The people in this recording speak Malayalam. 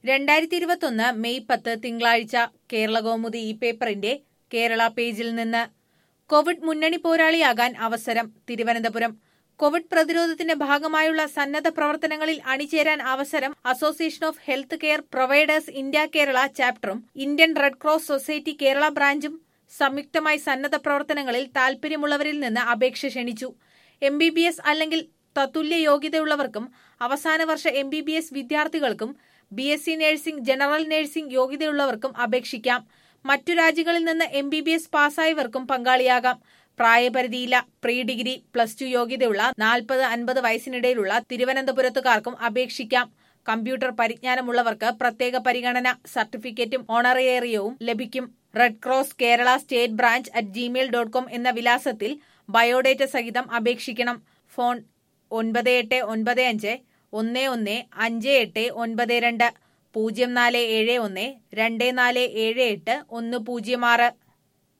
രണ്ടായിരത്തി ഇരുപത്തൊന്ന് മെയ് പത്ത് തിങ്കളാഴ്ച കേരളകൗമുദി ഈ പേപ്പറിന്റെ കേരള പേജിൽ നിന്ന് കോവിഡ് മുന്നണി പോരാളിയാകാൻ അവസരം തിരുവനന്തപുരം കോവിഡ് പ്രതിരോധത്തിന്റെ ഭാഗമായുള്ള സന്നദ്ധ പ്രവർത്തനങ്ങളിൽ അണിചേരാൻ അവസരം association of health care providers India Kerala ചാപ്റ്ററും Indian Red Cross Society Kerala ബ്രാഞ്ചും സംയുക്തമായി സന്നദ്ധ പ്രവർത്തനങ്ങളിൽ താൽപര്യമുള്ളവരിൽ നിന്ന് അപേക്ഷ ക്ഷണിച്ചു എം ബി ബി എസ് അല്ലെങ്കിൽ തത്തുല്യ യോഗ്യതയുള്ളവർക്കും അവസാന വർഷ എം ബി ബി എസ് വിദ്യാർത്ഥികൾക്കും B S C nursing general nursing യോഗ്യതയുള്ളവർക്കും അപേക്ഷിക്കാം മറ്റു രാജ്യങ്ങളിൽ നിന്ന് എം ബി ബി എസ് പാസ്സായവർക്കും പങ്കാളിയാകാം പ്രായപരിധിയില്ല പ്രീ ഡിഗ്രി പ്ലസ് ടു യോഗ്യതയുള്ള നാൽപ്പത് അൻപത് വയസ്സിനിടയിലുള്ള തിരുവനന്തപുരത്തുകാർക്കും അപേക്ഷിക്കാം കമ്പ്യൂട്ടർ പരിജ്ഞാനമുള്ളവർക്ക് പ്രത്യേക പരിഗണന സർട്ടിഫിക്കറ്റും ഓണറേറിയവും ലഭിക്കും Red Cross Kerala state branch at Gmail dot com എന്ന വിലാസത്തിൽ ബയോഡേറ്റ സഹിതം അപേക്ഷിക്കണം ഫോൺ ഒൻപത് എട്ട് ഒൻപത് അഞ്ച് ഒന്ന് ഒന്ന് അഞ്ച് എട്ട് ഒൻപത് രണ്ട് പൂജ്യം നാല് ഏഴ് ഒന്ന് രണ്ട് നാല് ഏഴ് എട്ട് ഒന്ന് പൂജ്യം ആറ്